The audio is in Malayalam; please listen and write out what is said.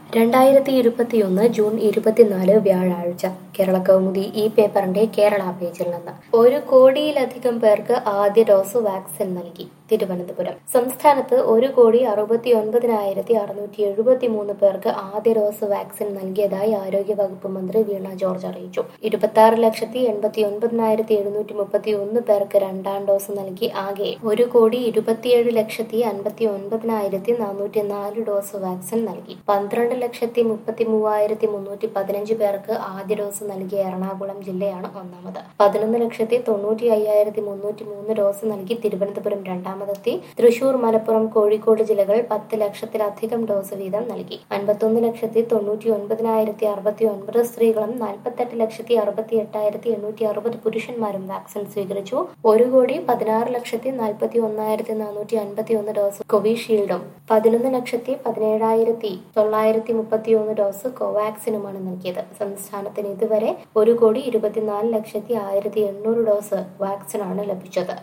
രണ്ടായിരത്തി ഇരുപത്തിയൊന്ന് ജൂൺ ഇരുപത്തിനാല് വ്യാഴാഴ്ച കേരള കൗമുദി ഈ പേപ്പറിന്റെ കേരള പേജിൽ നിന്ന് ഒരു കോടിയിലധികം പേർക്ക് ആദ്യ ഡോസ് വാക്സിൻ നൽകി തിരുവനന്തപുരം സംസ്ഥാനത്ത് ഒരു കോടി അറുപത്തി ഒൻപതിനായിരത്തി അറുന്നൂറ്റി എഴുപത്തി മൂന്ന് പേർക്ക് ആദ്യ ഡോസ് വാക്സിൻ നൽകിയതായി ആരോഗ്യ വകുപ്പ് മന്ത്രി വീണ ജോർജ് അറിയിച്ചു ഇരുപത്തി ആറ് ലക്ഷത്തി എൺപത്തി ഒൻപതിനായിരത്തി എഴുന്നൂറ്റി മുപ്പത്തി ഒന്ന് പേർക്ക് രണ്ടാം ഡോസ് നൽകി ആകെ ഒരു കോടി ഇരുപത്തിയേഴ് ലക്ഷത്തി അൻപത്തി ഒൻപതിനായിരത്തി നാനൂറ്റി നാല് ഡോസ് വാക്സിൻ നൽകി പന്ത്രണ്ട് ലക്ഷത്തി മുപ്പത്തി മൂവായിരത്തി മുന്നൂറ്റി പതിനഞ്ച് പേർക്ക് ആദ്യ ഡോസ് നൽകിയ എറണാകുളം ജില്ലയാണ് ഒന്നാമത് പതിനൊന്ന് ലക്ഷത്തി തൊണ്ണൂറ്റി അയ്യായിരത്തി മുന്നൂറ്റി മൂന്ന് ഡോസ് നൽകി തിരുവനന്തപുരം രണ്ടാമതെത്തി തൃശൂർ മലപ്പുറം കോഴിക്കോട് ജില്ലകൾ പത്ത് ലക്ഷത്തിലധികം ഡോസ് വീതം നൽകി അൻപത്തൊന്ന് ലക്ഷത്തി തൊണ്ണൂറ്റി ഒൻപതിനായിരത്തി അറുപത്തി ഒൻപത് സ്ത്രീകളും നാൽപ്പത്തെട്ട് ലക്ഷത്തി അറുപത്തി എട്ടായിരത്തി എണ്ണൂറ്റി അറുപത് പുരുഷന്മാരും വാക്സിൻ സ്വീകരിച്ചു ഒരു കോടി പതിനാറ് ലക്ഷത്തി നാൽപ്പത്തി ഒന്നായിരത്തി നാനൂറ്റി അൻപത്തി ഒന്ന് ഡോസ് കോവിഷീൽഡും പതിനൊന്ന് ലക്ഷത്തി പതിനേഴായിരത്തി തൊള്ളായിരത്തി മുപ്പത്തി ഒന്ന് ഡോസ് കോവാക്സിനുമാണ് നൽകിയത് സംസ്ഥാനത്തിന് ഇതുവരെ ഒരു കോടി ഇരുപത്തിനാല് ലക്ഷത്തി ആയിരത്തി എണ്ണൂറ് ഡോസ് വാക്സിനാണ് ലഭിച്ചത്